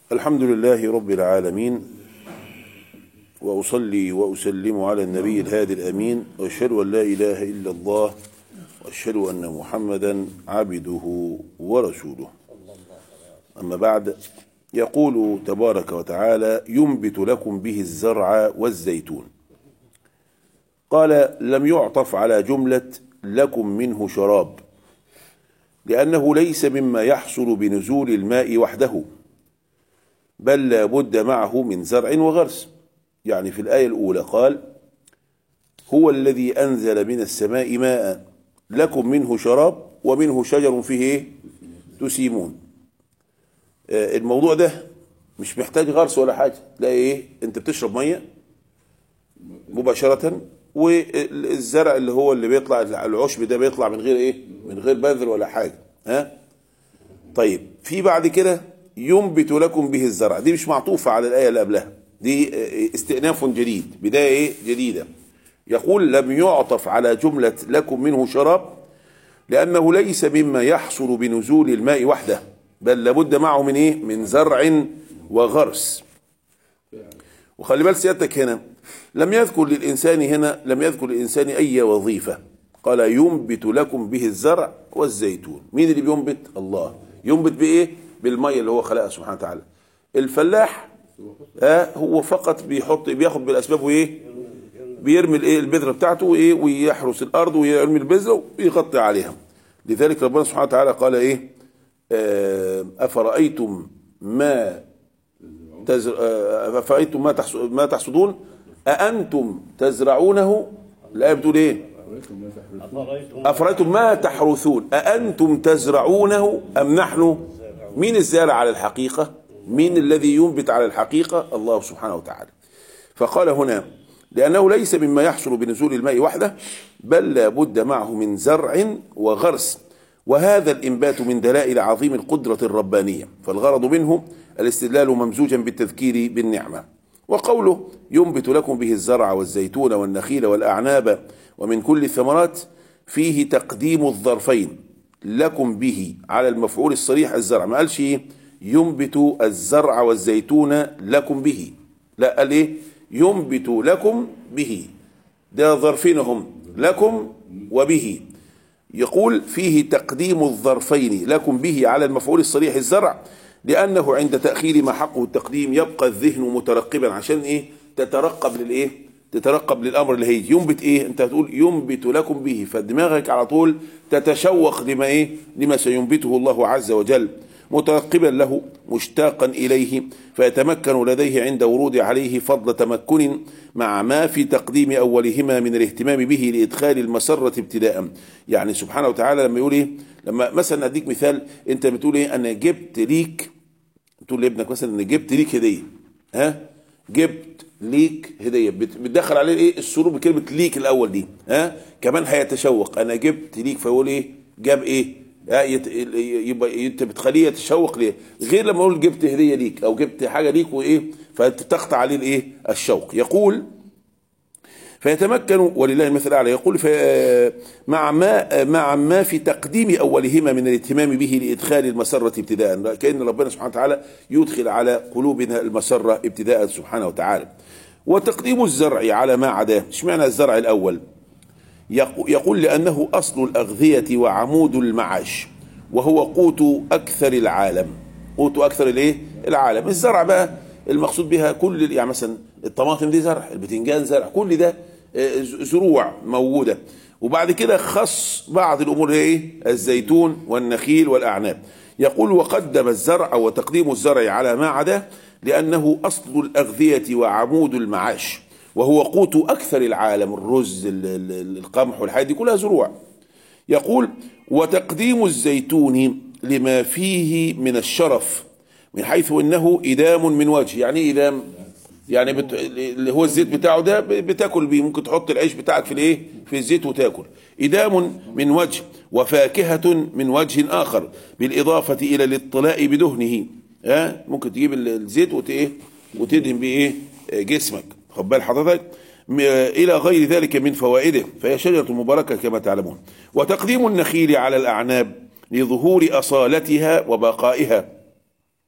الحمد لله رب العالمين وأصلي وأسلم على النبي الهادي الأمين وأشهد أن لا إله إلا الله وأشهد أن محمدا عبده ورسوله أما بعد يقول تبارك وتعالى ينبت لكم به الزرع والزيتون قال لم يعطف على جملة لكم منه شراب لأنه ليس مما يحصل بنزول الماء وحده بل لا بد معه من زرع وغرس يعني في الآية الأولى قال هو الذي أنزل من السماء ماء لكم منه شراب ومنه شجر فيه إيه؟ تسيمون آه، الموضوع ده مش محتاج غرس ولا حاجة تلاقي ايه انت بتشرب مية مباشرة والزرع اللي هو اللي بيطلع العشب ده بيطلع من غير ايه من غير بذر ولا حاجة ها طيب في بعد كده ينبت لكم به الزرع دي مش معطوفة على الآية اللي قبلها دي آه، استئناف جديد بداية ايه جديدة يقول لم يعطف على جملة لكم منه شراب لأنه ليس مما يحصل بنزول الماء وحده بل لابد معه من ايه من زرع وغرس وخلي بال سيادتك هنا لم يذكر للإنسان هنا لم يذكر للإنسان أي وظيفة قال ينبت لكم به الزرع والزيتون مين اللي بينبت الله ينبت بإيه بالمية اللي هو خلقها سبحانه وتعالى الفلاح آه هو فقط بيحط بياخد بالأسباب وإيه بيرمي الايه البذره بتاعته وايه ويحرس الارض ويرمي البذره ويغطي عليها لذلك ربنا سبحانه وتعالى قال ايه آه، افرايتم ما تزر... آه، افرايتم ما تحس... ما تحصدون اانتم تزرعونه الايه بتقول ايه افرايتم ما تحرثون اانتم تزرعونه ام نحن مين الزارع على الحقيقه مين الذي ينبت على الحقيقه الله سبحانه وتعالى فقال هنا لأنه ليس مما يحصل بنزول الماء وحده بل لا بد معه من زرع وغرس وهذا الإنبات من دلائل عظيم القدرة الربانية فالغرض منه الاستدلال ممزوجا بالتذكير بالنعمة وقوله ينبت لكم به الزرع والزيتون والنخيل والأعناب ومن كل الثمرات فيه تقديم الظرفين لكم به على المفعول الصريح الزرع ما قالش إيه؟ ينبت الزرع والزيتون لكم به لا قال ايه ينبت لكم به ده ظرفينهم لكم وبه يقول فيه تقديم الظرفين لكم به على المفعول الصريح الزرع لأنه عند تأخير ما حقه التقديم يبقى الذهن مترقبا عشان ايه تترقب للايه تترقب للامر اللي هيجي ينبت ايه انت هتقول ينبت لكم به فدماغك على طول تتشوق لما ايه لما سينبته الله عز وجل مترقبا له مشتاقا اليه فيتمكن لديه عند ورود عليه فضل تمكن مع ما في تقديم اولهما من الاهتمام به لادخال المسره ابتداء يعني سبحانه وتعالى لما يقول ايه لما مثلا اديك مثال انت بتقول ايه انا جبت ليك تقول لابنك مثلا انا جبت ليك هديه ها جبت ليك هديه بت- بتدخل عليه ايه السرور بكلمه ليك الاول دي ها كمان هيتشوق انا جبت ليك فيقول ايه جاب ايه ها يت- يبقى انت بتخليه يتشوق ليه غير لما اقول جبت هديه ليك او جبت حاجه ليك وايه فتقطع عليه الايه الشوق يقول فيتمكن ولله المثل الاعلى يقول في مع ما مع ما في تقديم اولهما من الاهتمام به لادخال المسره ابتداء كان ربنا سبحانه وتعالى يدخل على قلوبنا المسره ابتداء سبحانه وتعالى وتقديم الزرع على ما عداه اشمعنى الزرع الاول يق- يقول لأنه أصل الأغذية وعمود المعاش وهو قوت أكثر العالم قوت أكثر الإيه؟ العالم الزرع بقى المقصود بها كل ال- يعني مثلا الطماطم دي زرع البتنجان زرع كل ده آه، ز- زروع موجودة وبعد كده خص بعض الأمور هي إيه الزيتون والنخيل والأعناب يقول وقدم الزرع وتقديم الزرع على ما عداه لأنه أصل الأغذية وعمود المعاش وهو قوت أكثر العالم الرز ال- ال- القمح والحاجات دي كلها زروع يقول وتقديم الزيتون لما فيه من الشرف من حيث انه ادام من وجه يعني ايه ادام يعني بت... اللي هو الزيت بتاعه ده ب- بتاكل بيه ممكن تحط العيش بتاعك في الايه في الزيت وتاكل ادام من وجه وفاكهة من وجه اخر بالاضافة الى الاطلاء بدهنه ها ممكن تجيب ال- الزيت وت ايه وتدهن بيه ايه آه، جسمك خد بال حضرتك م- إلى غير ذلك من فوائده فهي شجرة مباركة كما تعلمون وتقديم النخيل على الأعناب لظهور أصالتها وبقائها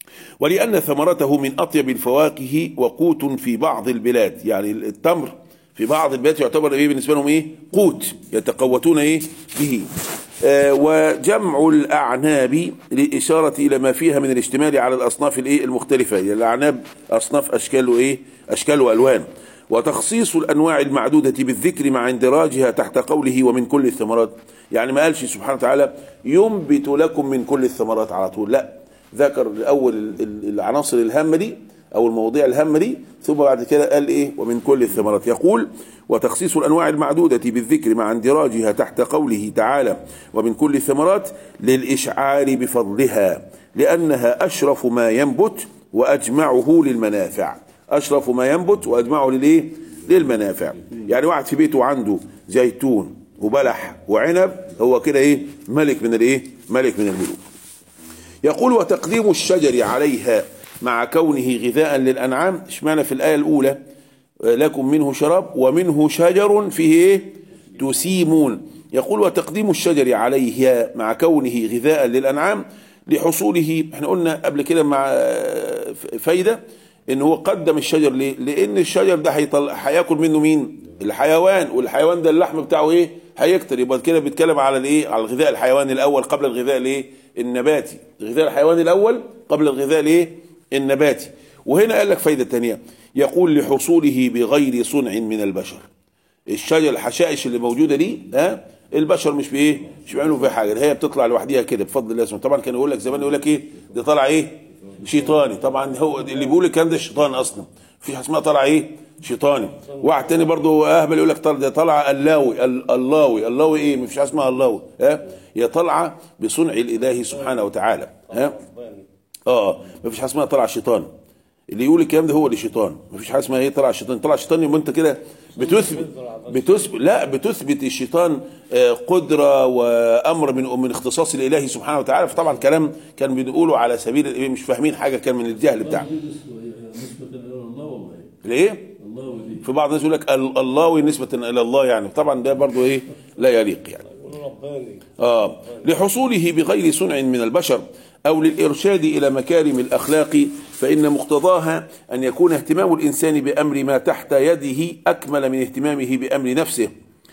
ولأن ثمرته من أطيب الفواكه وقوت في بعض البلاد يعني التمر في بعض البلاد يعتبر ايه بالنسبة لهم ايه قوت يتقوتون ايه به آه وجمع الأعناب للإشارة إلى ما فيها من الاشتمال على الأصناف الايه المختلفة يعني الأعناب أصناف أشكال وإيه أشكال وألوان وتخصيص الأنواع المعدودة بالذكر مع اندراجها تحت قوله ومن كل الثمرات يعني ما قالش سبحانه وتعالى ينبت لكم من كل الثمرات على طول لا ذكر الأول ال- ال- العناصر الهامة دي أو المواضيع الهامة دي ثم بعد كده قال إيه ومن كل الثمرات يقول وتخصيص الأنواع المعدودة بالذكر مع اندراجها تحت قوله تعالى ومن كل الثمرات للإشعار بفضلها لأنها أشرف ما ينبت وأجمعه للمنافع أشرف ما ينبت وأجمعه للإيه للمنافع يعني واحد في بيته عنده زيتون وبلح وعنب هو كده إيه ملك من الإيه ملك من الملوك يقول وتقديم الشجر عليها مع كونه غذاء للأنعام اشمعنى في الآية الأولى آه، لكم منه شراب ومنه شجر فيه إيه تسيمون يقول وتقديم الشجر عليها مع كونه غذاء للأنعام لحصوله احنا قلنا قبل كده مع آه، فايدة ان هو قدم الشجر ليه لان الشجر ده هيطلع هياكل منه مين الحيوان والحيوان ده اللحم بتاعه ايه هيكتر يبقى كده بيتكلم على الايه على الغذاء الحيواني الاول قبل الغذاء الايه النباتي الغذاء الحيواني الاول قبل الغذاء الايه النباتي وهنا قال لك فايده ثانيه يقول لحصوله بغير صنع من البشر الشجر الحشائش اللي موجوده دي ها البشر مش بايه مش بيعملوا فيها حاجه هي بتطلع لوحدها كده بفضل الله سبحانه طبعا كان يقول لك زمان يقول لك ايه ده طالع ايه شيطاني طبعا هو اللي بيقول الكلام ده الشيطان اصلا في حاجه اسمها طالع ايه شيطاني واحد تاني برضه اهبل يقول لك طالع ده طالع اللاوي ال- اللاوي اللاوي ايه مفيش حاجه اسمها اللاوي ها هي طالعه بصنع الاله سبحانه وتعالى ها اه مفيش حاجه اسمها طلع شيطان اللي يقول الكلام ده هو اللي شيطان مفيش حاجه اسمها ايه طلع شيطان طلع شيطان يبقى انت كده بتثبت بتثبت لا بتثبت الشيطان آه، قدره وامر من من اختصاص الاله سبحانه وتعالى فطبعا كلام كان بنقوله على سبيل الإيه، مش فاهمين حاجه كان من الجهل بتاعنا نسبة إلى الله والله ليه؟ الله ودي في بعض الناس يقول لك ال- الله نسبه الى الله يعني طبعا ده برضو ايه لا يليق يعني رباني آه لحصوله بغير صنع من البشر أو للإرشاد إلى مكارم الأخلاق فإن مقتضاها أن يكون اهتمام الإنسان بأمر ما تحت يده أكمل من اهتمامه بأمر نفسه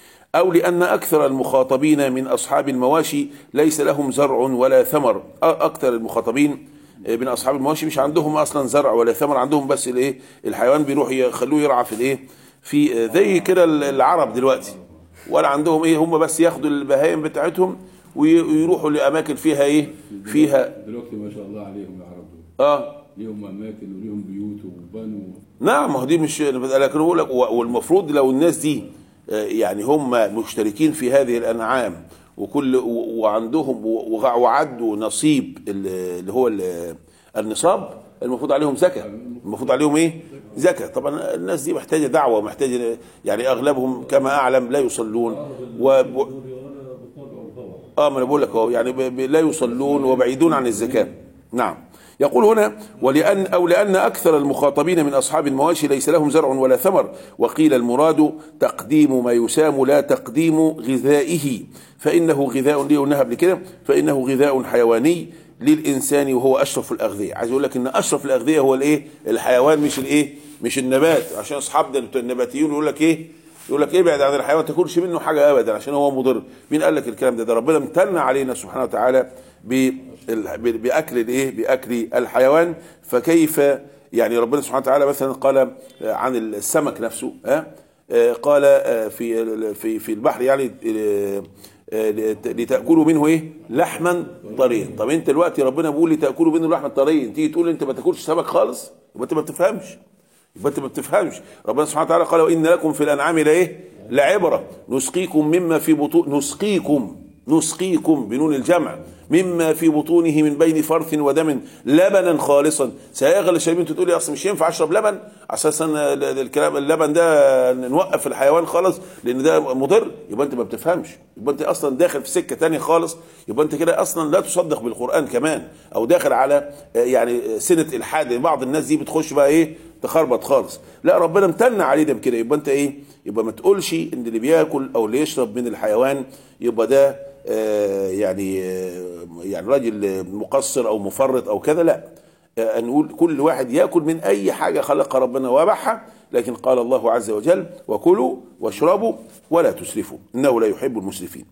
أو لأن أكثر المخاطبين من أصحاب المواشي ليس لهم زرع ولا ثمر أ- أكثر المخاطبين من أصحاب المواشي مش عندهم أصلا زرع ولا ثمر عندهم بس الإيه الحيوان بيروح يخلوه يرعى في الإيه في زي كده العرب دلوقتي ولا عندهم ايه هم بس ياخدوا البهايم بتاعتهم وي- ويروحوا لاماكن فيها ايه فيها دلوقتي ما شاء الله عليهم العرب دول اه ليهم اماكن وليهم بيوت وبنوا نعم ما هو دي مش لكن بقول لك و- والمفروض لو الناس دي آه، يعني هم مشتركين في هذه الانعام وكل و- وعندهم و- وغ- وعدوا نصيب ال- اللي هو ال- النصاب المفروض عليهم زكاه المفروض عليهم ايه زكاه طبعا الناس دي محتاجه دعوه محتاجه يعني اغلبهم كما اعلم لا يصلون و دول ولا بطلعوا الهواء اه ما انا بقول لك اهو يعني ب- ب- لا يصلون وبعيدون عن الزكاه نعم يقول هنا ولأن أو لأن أكثر المخاطبين من أصحاب المواشي ليس لهم زرع ولا ثمر وقيل المراد تقديم ما يسام لا تقديم غذائه فإنه غذاء ليه قلناها قبل كده فإنه غذاء حيواني للإنسان وهو أشرف الأغذية عايز أقول لك إن أشرف الأغذية هو الإيه الحيوان مش الإيه مش النبات عشان أصحابنا النباتيون يقول لك إيه يقول لك ابعد عن الحيوان ما تاكلش منه حاجه ابدا عشان هو مضر مين قال لك الكلام ده ده ربنا امتن علينا سبحانه وتعالى بال- ب- باكل الايه باكل الحيوان فكيف يعني ربنا سبحانه وتعالى مثلا قال عن السمك نفسه ها آه، قال آه، في في في البحر يعني آه، آه، لت- لتاكلوا منه ايه لحما طريا طب انت دلوقتي ربنا بيقول لتاكلوا منه لحما طريا تيجي تقول انت ما تاكلش سمك خالص يبقى انت ما بتفهمش يبقى انت ما بتفهمش ربنا سبحانه وتعالى قال وان لكم في الانعام لايه لعبره نسقيكم مما في بطون نسقيكم نسقيكم بنون الجمع مما في بطونه من بين فرث ودم لبنا خالصا سيغل الشريبين انت تقولي اصل مش ينفع اشرب لبن اساسا ال- ال- الكلام اللبن ده نوقف الحيوان خالص لان ده مضر يبقى انت ما بتفهمش يبقى انت اصلا داخل في سكه تانية خالص يبقى انت كده اصلا لا تصدق بالقران كمان او داخل على آه، يعني سنه الحاد يعني بعض الناس دي بتخش بقى ايه تخربط خالص لا ربنا امتن علينا بكده يبقى انت ايه يبقى ما تقولش ان اللي بياكل او اللي يشرب من الحيوان يبقى ده آه، يعني آه، يعني راجل مقصر او مفرط او كذا لا آه، نقول كل واحد ياكل من اي حاجه خلقها ربنا وبحها لكن قال الله عز وجل وكلوا واشربوا ولا تسرفوا انه لا يحب المسرفين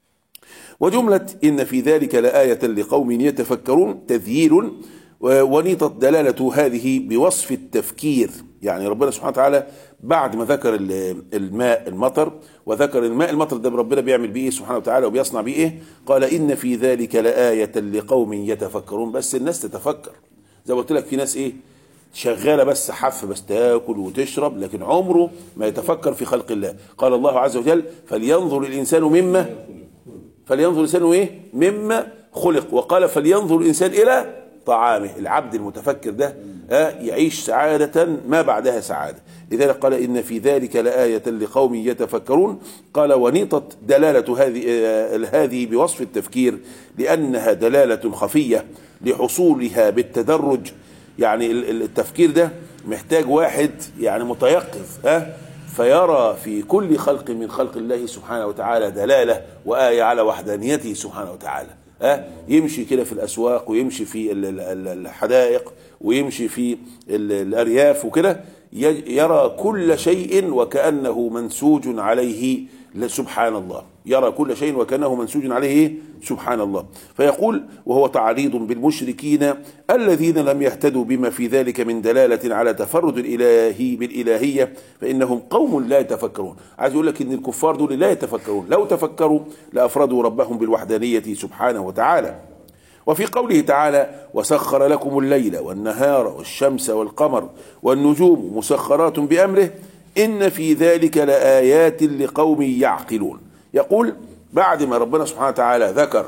وجملة إن في ذلك لآية لقوم يتفكرون تذييل و- ونيطت دلالة هذه بوصف التفكير يعني ربنا سبحانه وتعالى بعد ما ذكر ال- الماء المطر وذكر الماء المطر ده ربنا بيعمل بيه إيه سبحانه وتعالى وبيصنع بيه ايه قال إن في ذلك لآية لقوم يتفكرون بس الناس تتفكر زي ما قلت لك في ناس ايه شغاله بس حف بس تاكل وتشرب لكن عمره ما يتفكر في خلق الله قال الله عز وجل فلينظر الانسان مما فلينظر الانسان ايه مما خلق وقال فلينظر الانسان الى طعامه العبد المتفكر ده آه، يعيش سعادة ما بعدها سعادة لذلك قال إن في ذلك لآية لقوم يتفكرون قال ونيطت دلالة هذه آه، هذه بوصف التفكير لأنها دلالة خفية لحصولها بالتدرج يعني ال- ال- التفكير ده محتاج واحد يعني متيقظ ها فيرى في كل خلق من خلق الله سبحانه وتعالى دلالة وآية على وحدانيته سبحانه وتعالى ها يمشي كده في الأسواق ويمشي في ال- ال- ال- الحدائق ويمشي في ال- الأرياف وكده ي- يرى كل شيء وكأنه منسوج عليه سبحان الله يرى كل شيء وكأنه منسوج عليه إيه؟ سبحان الله فيقول وهو تعريض بالمشركين الذين لم يهتدوا بما في ذلك من دلالة على تفرد الإلهي بالإلهية فإنهم قوم لا يتفكرون عايز يقول لك إن الكفار دول لا يتفكرون لو تفكروا لأفردوا ربهم بالوحدانية سبحانه وتعالى وفي قوله تعالى وسخر لكم الليل والنهار والشمس والقمر والنجوم مسخرات بأمره إن في ذلك لآيات لقوم يعقلون يقول بعد ما ربنا سبحانه وتعالى ذكر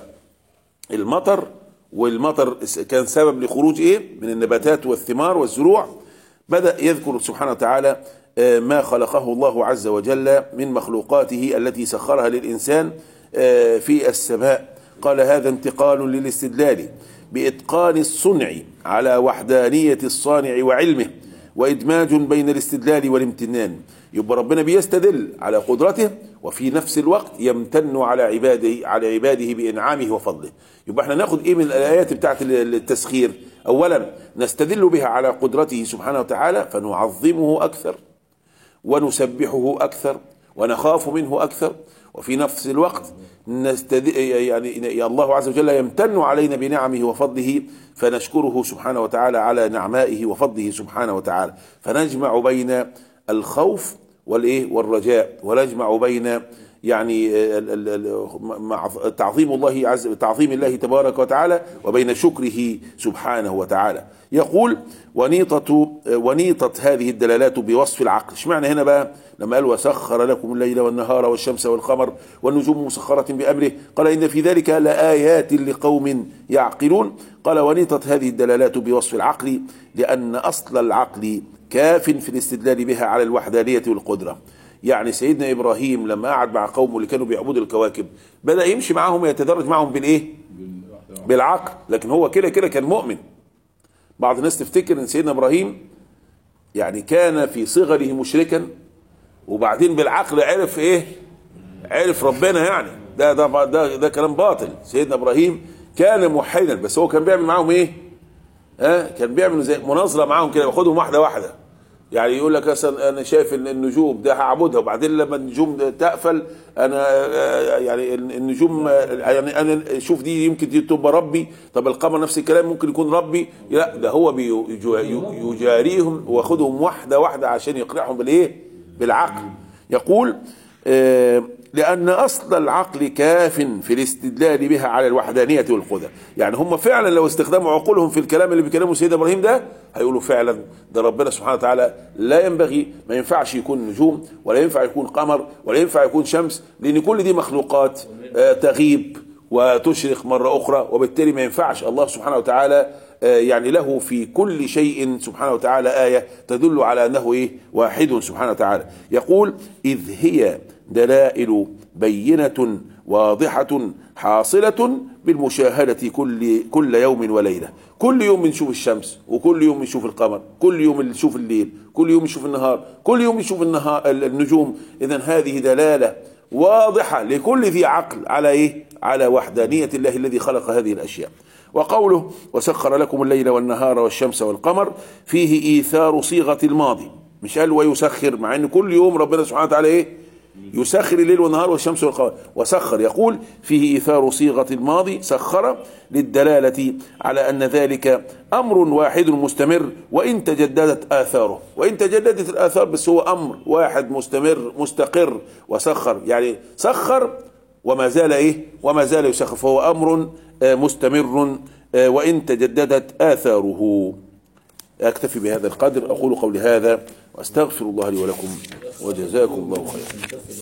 المطر والمطر كان سبب لخروج ايه من النباتات والثمار والزروع بدأ يذكر سبحانه وتعالى آه، ما خلقه الله عز وجل من مخلوقاته التي سخرها للإنسان آه، في السماء قال هذا انتقال للاستدلال بإتقان الصنع على وحدانية الصانع وعلمه وإدماج بين الاستدلال والامتنان يبقى ربنا بيستدل على قدرته وفي نفس الوقت يمتن على عباده على عباده بإنعامه وفضله يبقى احنا ناخد ايه من الآيات بتاعت التسخير أولا نستدل بها على قدرته سبحانه وتعالى فنعظمه أكثر ونسبحه أكثر ونخاف منه أكثر وفي نفس الوقت نستد... يعني الله عز وجل يمتن علينا بنعمه وفضله فنشكره سبحانه وتعالى على نعمائه وفضله سبحانه وتعالى فنجمع بين الخوف والايه والرجاء ونجمع بين يعني ال- ال- ال- مع تعظيم الله عز تعظيم الله تبارك وتعالى وبين شكره سبحانه وتعالى يقول ونيطة ونيطت هذه الدلالات بوصف العقل اشمعنى هنا بقى لما قال وسخر لكم الليل والنهار والشمس والقمر والنجوم مسخرة بأمره قال إن في ذلك لآيات لقوم يعقلون قال ونيطت هذه الدلالات بوصف العقل لأن أصل العقل كاف في الاستدلال بها على الوحدانية والقدرة يعني سيدنا ابراهيم لما قعد مع قومه اللي كانوا بيعبدوا الكواكب بدا يمشي معاهم ويتدرج معاهم بالايه بالواحدة بالعقل لكن هو كده كده كان مؤمن بعض الناس تفتكر ان سيدنا ابراهيم يعني كان في صغره مشركا وبعدين بالعقل عرف ايه عرف ربنا يعني ده ده ده, ده كلام باطل سيدنا ابراهيم كان موحدا بس هو كان بيعمل معاهم ايه ها كان بيعمل زي مناظره معاهم كده ياخدهم واحده واحده يعني يقول لك مثلا انا شايف إن النجوم ده هعبدها وبعدين لما النجوم تقفل انا آه، يعني النجوم آه، يعني انا شوف دي يمكن دي تبقى ربي طب القمر نفس الكلام ممكن يكون ربي لا ده هو بيجا- يجاريهم واخدهم واحده واحده عشان يقنعهم بالايه بالعقل يقول آه، لأن أصل العقل كاف في الاستدلال بها على الوحدانية والقدرة يعني هم فعلا لو استخدموا عقولهم في الكلام اللي بيكلموا سيدنا إبراهيم ده هيقولوا فعلا ده ربنا سبحانه وتعالى لا ينبغي ما ينفعش يكون نجوم ولا ينفع يكون قمر ولا ينفع يكون شمس لأن كل دي مخلوقات آه، تغيب وتشرق مرة أخرى وبالتالي ما ينفعش الله سبحانه وتعالى آه، يعني له في كل شيء سبحانه وتعالى آية تدل على أنه إيه واحد سبحانه وتعالى يقول إذ هي دلائل بينة واضحة حاصلة بالمشاهدة كل كل يوم وليلة كل يوم بنشوف الشمس وكل يوم بنشوف القمر كل يوم بنشوف الليل كل يوم نشوف النهار كل يوم نشوف النهار النجوم إذا هذه دلالة واضحة لكل ذي عقل على إيه على وحدانية الله الذي خلق هذه الأشياء وقوله وسخر لكم الليل والنهار والشمس والقمر فيه إيثار صيغة الماضي مش قال ويسخر مع ان كل يوم ربنا سبحانه وتعالى ايه يسخر الليل والنهار والشمس والقمر وسخر يقول فيه إيثار صيغة الماضي سخر للدلالة على أن ذلك أمر واحد مستمر وإن تجددت آثاره وإن تجددت الآثار بس هو أمر واحد مستمر مستقر وسخر يعني سخر وما زال إيه وما زال يسخر فهو أمر آه، مستمر آه، وإن تجددت آثاره أكتفي بهذا القدر أقول قولي هذا وأستغفر الله لي ولكم وجزاكم الله خيرا